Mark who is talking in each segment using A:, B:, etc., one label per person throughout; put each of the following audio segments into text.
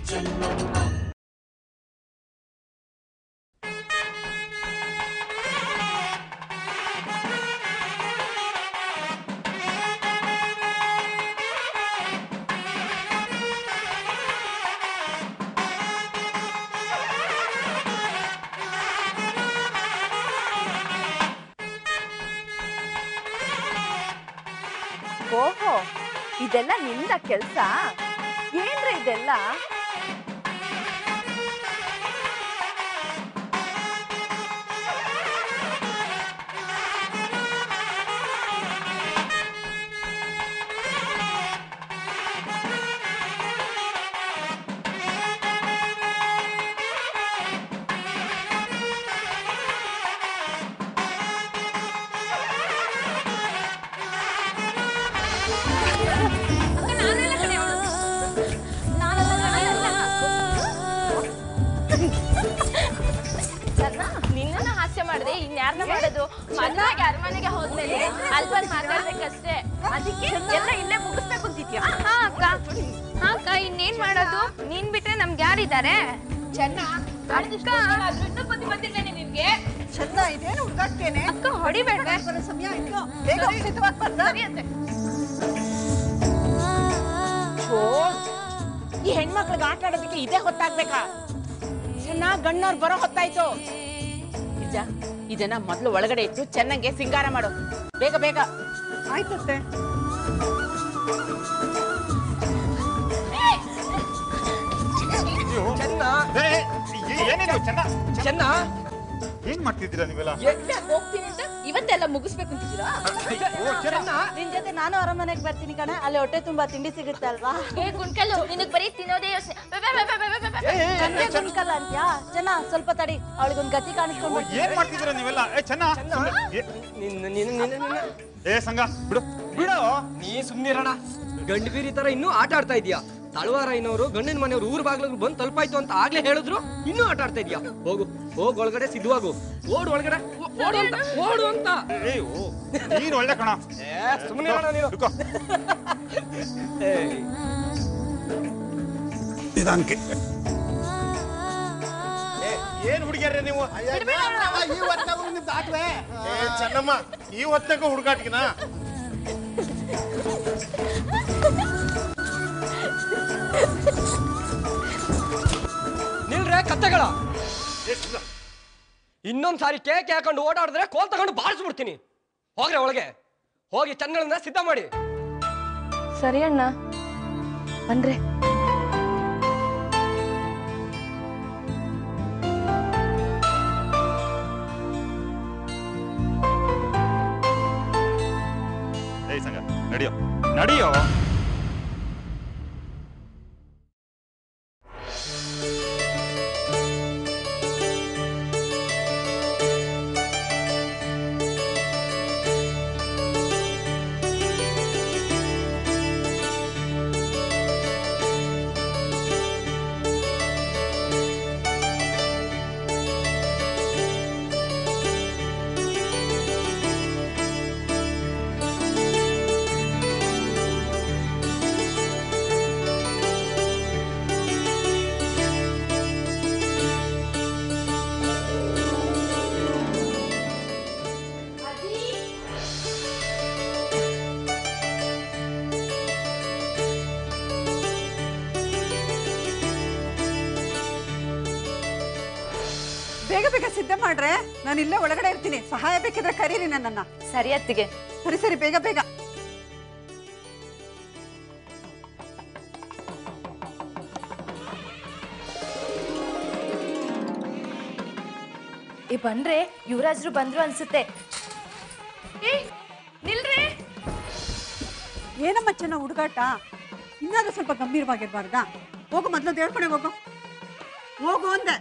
A: ಓಹೋ ಇದೆಲ್ಲ ನಿಂದ ಕೆಲ್ಸ ಏನ್ರಿ ಇದೆಲ್ಲ
B: ನಿನ್ನ ಹಾಸ್ಯ ಮಾಡಿದೆ ಇನ್ಯಾರನ್ನ ಮಾಡೋದು ಮದುವೆಗೆ ಅರಮನೆಗೆ ಹೋದ್ಮೇಲೆ ಅಲ್ಲಿ ಬಂದು ಮಾತಾಡ್ಬೇಕಷ್ಟೇ ಅದಕ್ಕೆ ಎಲ್ಲ ಇಲ್ಲೇ ಮುಗಿಸ್ಬೇಕು ಅಂತಿದ್ಯಾ ಹಾ ಅಕ್ಕ ಹಾ ಅಕ್ಕ ಇನ್ನೇನ್ ಮಾಡೋದು ನೀನ್ ಬಿಟ್ರೆ ನಮ್ಗೆ ಯಾರಿದ್ದಾರೆ ಚೆನ್ನ ಇನ್ನೂ ಬುದ್ಧಿ ಬಂದಿದ್ದೇನೆ ನಿನ್ಗೆ
C: ಚಂದ ಇದೇನು ಹುಡುಗಾಡ್ತೇನೆ
B: ಅಕ್ಕ ಹೊಡಿಬೇಡ್ವೆ
C: ಬರೋ ಸಮಯ ಆಯ್ತು ಬೇಗ ಸಿದ್ಧವಾಗಿ ಬಂದ
B: ಸರಿ ಅಂತೆ
D: ಈ ಹೆಣ್ಮಕ್ಳಿಗೆ ಆಟ ಆಡೋದಕ್ಕೆ ಇದೇ ಹೊತ್ತಾಗ್ಬೇಕಾ ಚೆನ್ನಾಗ್ ಗಣ್ಣವ್ರು ಬರೋ ಹೊತ್ತಾಯ್ತು ನಿಜ ಇದನ್ನ ಮೊದ್ಲು ಒಳಗಡೆ ಇಟ್ಟು ಚೆನ್ನಾಗೆ ಸಿಂಗಾರ ಮಾಡು ಬೇಗ ಬೇಗ
C: ಆಯ್ತತ್ತೆ
E: ಚೆನ್ನ
F: ಏ, ಏ, ಏ- ಏನಿದು ಚೆನ್ನ
E: ಚೆನ್ನ
F: ಏನ್ ಮಾಡ್ತಿದ್ದೀರಾ ನೀವೆಲ್ಲ
B: ಎಲ್ಲಿ ಹೋಗ್ತೀನಿ ಅಂತ ಇವತ್ತೆಲ್ಲ ಮುಗಿಸ್ಬೇಕು ಅಂತಿದ್ದೀರಾ
F: ಓ, ಚೆನ್ನ
C: ನಿನ್ ಜೊತೆ ನಾನು ಅರಮನೆಗೆ ಬರ್ತೀನಿ ಕಣೆ ಅಲ್ಲಿ ಹೊಟ್ಟೆ ತುಂಬಾ ತಿಂಡಿ ಸಿಗುತ್ತೆ ಅಲ್ವಾ
B: ಏ ಕುಣ್ಕಲ್ಲು ನಿನಗ್ ಬರೀ ತಿನ್ನೋದೇ ಯೋಚನೆ
C: ನನ್ಗೆ ಕುಣ್ಕಲ್ಲ ಅಂತ್ಯಾ ಚೆನ್ನ ಸ್ವಲ್ಪ ತಡಿ ಅವಳಿಗೊಂದ್ ಗತಿ ಕಾಣಿಸ್ಕೊಂಡ್
F: ಓ, ಏನ್ ಮಾಡ್ತಿದ್ದೀರಾ ನೀವೆಲ್ಲ ಏ ಚೆನ್ನ ಸುಮ್ನೆ- ಏ-
E: ನಿನ್ನ ನಿನ್ನ ನಿನ್ನ ನಿನ್ನ
F: ಏ ಸಂಘ ಬಿಡು ಬಿಡು
E: ನೀ ಸುಮ್ನಿರಣ ಗಂಡು ಬೀರಿ ತರ ಇನ್ನೂ ಆಟ ಆಡ್ತಾ ಇದೀಯಾ ತಳವಾರಯ್ಯನವರು ಗಂಡಿನ ಮನೆಯವರು ಊರ್ ಬಾಗ್ಲಿಗೆ ಬಂದು ತಲುಪಾಯ್ತು ಅಂತ ಆಗ್ಲೇ ಹೇಳಿದ್ರು ಇನ್ನೂ ಆಟ ಆಡ್ತಾ ಇದೀಯಾ ಹೋಗು ಹೋಗ್ ಒಳಗಡೆ ಸಿದ್ಧವಾಗು ಓಡು ಒಳಗಡೆ ಓ- ಓಡು ಅಂತ ಓಡು ಅಂತ
F: ಏ ಓ ನೀನ್ ಒಳ್ಳೆ ಕಣ
E: ಸುಮ್ನಿರಣ ನೀನು
F: ಹಿಡ್ಕೋ.
E: ಏಯ್.
F: ನಿಧಾನಕ್ಕೆ ಏನ್ ಹುಡುಗಿಯರ್ರೆ ನೀವು
G: ಈ ಹೊತ್ತಾಗೂ ನಿಮ್ದು ಆಟವೇ ಏ ಚೆನ್ನಮ್ಮ ಈ ಹೊತ್ತಾಗೂ ಹುಡುಗಾಟಿಗೆನಾ
E: ನಿಲ್ರೆ ಕತ್ತೆಗಳ
F: ಏ, ಸುಮ್ನ.
E: ಇನ್ನೊಂದ್ ಸಾರಿ ಕೇಕ್ ಹಾಕೊಂಡು ಓಡಾಡಿದ್ರೆ ಕೋಲ್ ತಗೊಂಡು ಬಾರಿಸ್ಬಿಡ್ತೀನಿ ಹೋಗ್ರೆ ಒಳಗೆ ಹೋಗಿ ಚನ್ನಗಳನ್ನ ಸಿದ್ಧ ಮಾಡಿ
B: ಸರಿ ಅಣ್ಣ ಅಂದ್ರೆ
F: ಏಯ್ ಸಂಘ ನಡಿಯೋ ನಡಿಯೋ
C: ಬೇಗ ಬೇಗ ಸಿದ್ಧ ಮಾಡ್ರೆ ನಾನು ಇಲ್ಲೇ ಒಳಗಡೆ ಇರ್ತೀನಿ ಸಹಾಯ ಬೇಕಿದ್ರೆ ಕರೀರಿ ನನ್ನನ್ನ
B: ಸರಿ ಅತ್ತಿಗೆ
C: ಸರಿ ಸರಿ ಬೇಗ ಬೇಗ
B: ಏ ಬಂದ್ರೆ ಯುವರಾಜ್ರು ಬಂದ್ರು ಅನ್ಸುತ್ತೆ ಏ ನಿಲ್ರಿ
C: ಏನಮ್ಮ ಚೆನ್ನ ಹುಡುಗಾಟ ಇನ್ನಾದ್ರೂ ಸ್ವಲ್ಪ ಗಂಭೀರವಾಗಿರ್ಬಾರ್ದಾ ಹೋಗು ಮೊದ್ಲು ದೇವ್ರ ಹೋಗು ಹೋಗು ಅಂದೆ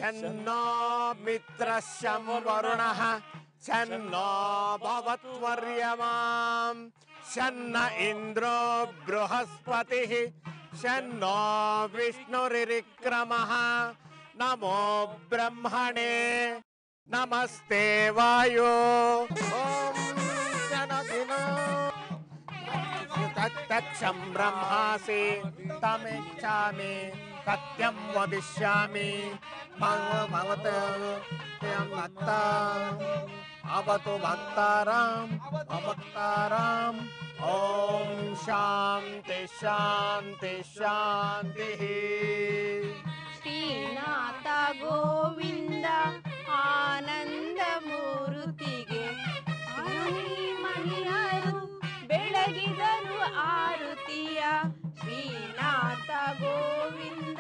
G: शन्नो मित्रशं वरुणः शन्नो भवत्वर्यमाम् शन्न इन्द्रो बृहस्पतिः शन्नो विष्णुरिक्रमः नमो ब्रह्मणे नमस्ते वायो ॐ जनदिनो तत्तक्षं ब्रह्मासि तमिच्छामि सत्यं वदिष्यामि भव- भवत भक्ता अवतु भक्ताराम् अभक्ताराम् ॐ शान्ति शान्ति शान्तिः
B: ಶ್ರೀನಾಥ ಗೋವಿಂದ ಆನಂದ ಮೂರುತಿಗೆ ಮಣಿಯರು ಬೆಳಗಿದರು ಆರುತಿಯ ಶ್ರೀನಾಥ ಗೋವಿಂದ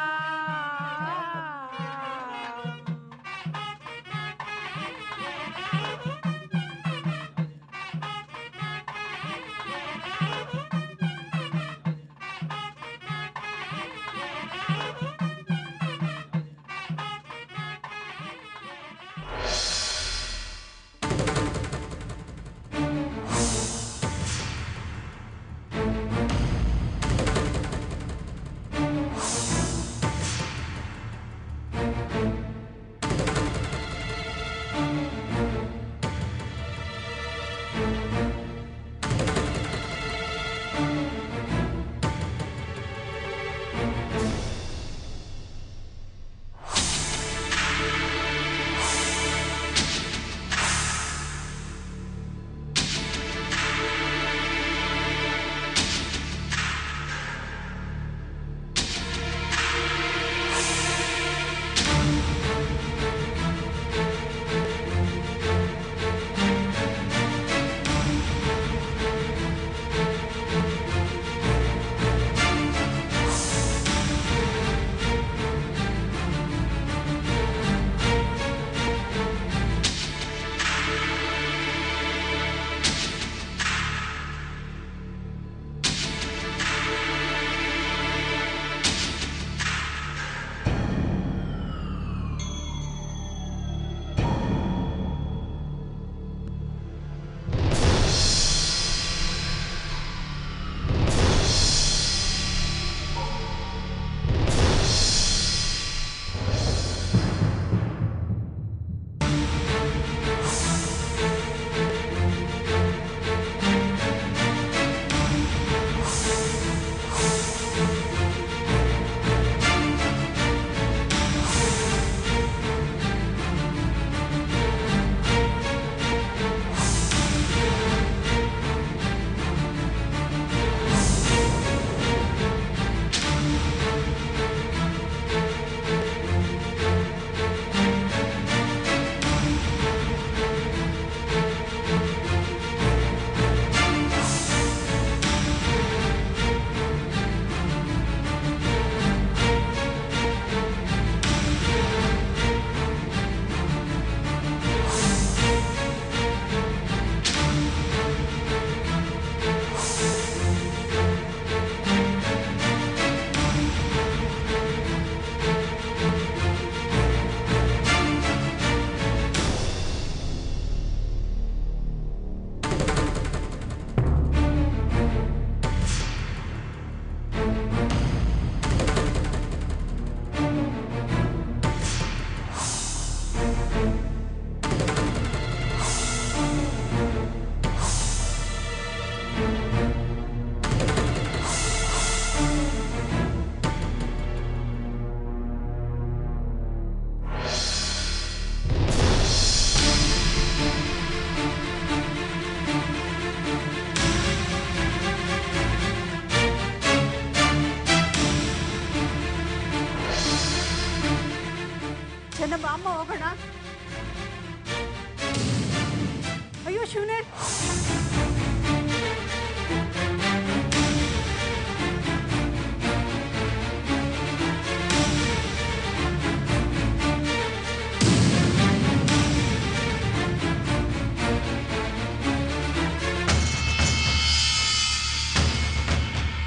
C: ಚೆನ್ನಮ್ಮ ಅಮ್ಮ ಹೋಗೋಣ ಅಯ್ಯೋ ಶಿವನೇ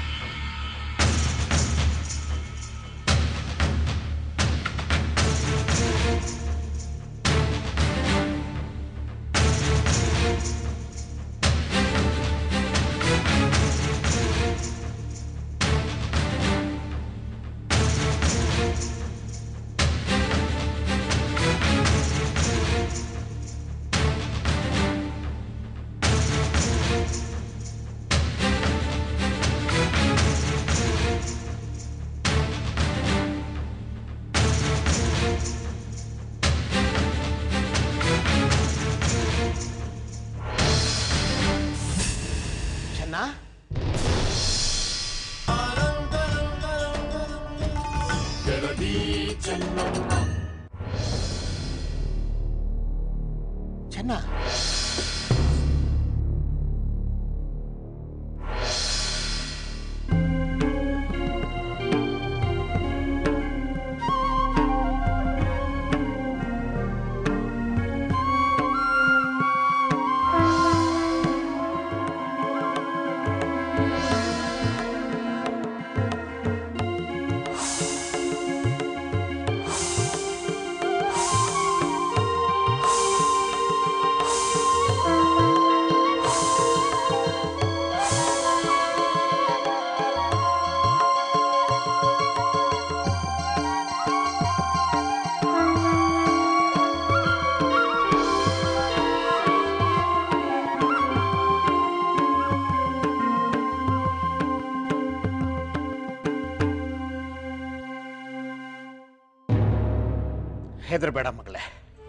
G: ॐ ಚೆನ್ನ ಹೆದರಬೇಡ ಮಗಳೇ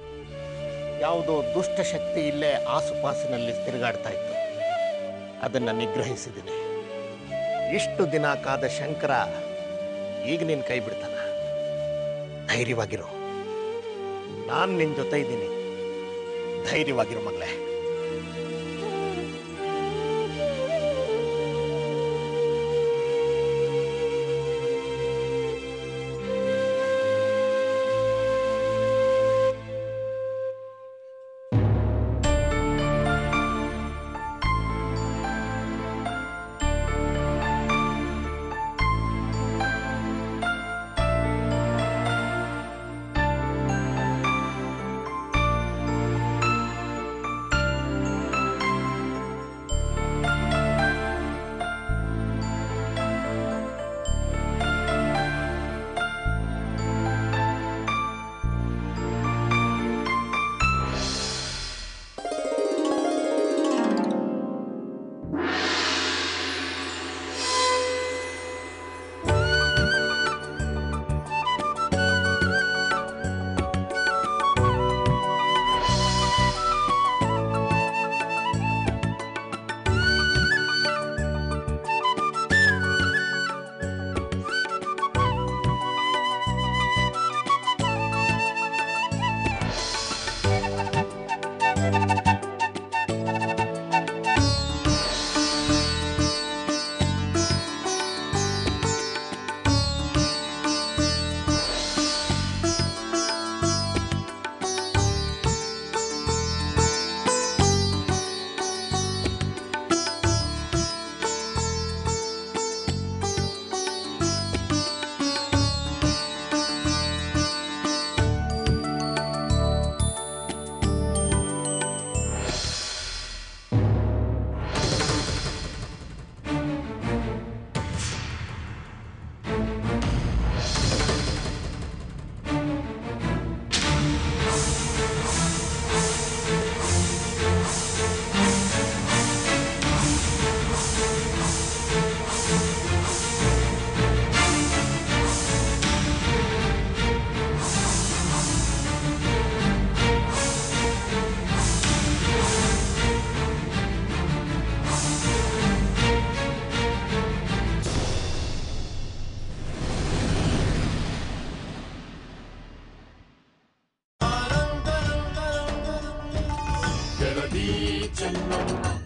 G: ಯಾವುದೋ ದುಷ್ಟ ಶಕ್ತಿ ಇಲ್ಲೇ ಆಸುಪಾಸಿನಲ್ಲಿ ತಿರುಗಾಡ್ತಾ ಇತ್ತು ಅದನ್ನ ನಿಗ್ರಹಿಸಿದ್ದೀನಿ ಇಷ್ಟು ದಿನ ಕಾದ ಶಂಕರ ಈಗ ನಿನ್ ಕೈ ಬಿಡ್ತಾನ ಧೈರ್ಯವಾಗಿರು ನಾನು ನಿನ್ ಜೊತೆ ಇದ್ದೀನಿ ಧೈರ್ಯವಾಗಿರು ಮಗಳೇ
H: ಜಗದೀ ಚೆನ್ನಮ್ಮ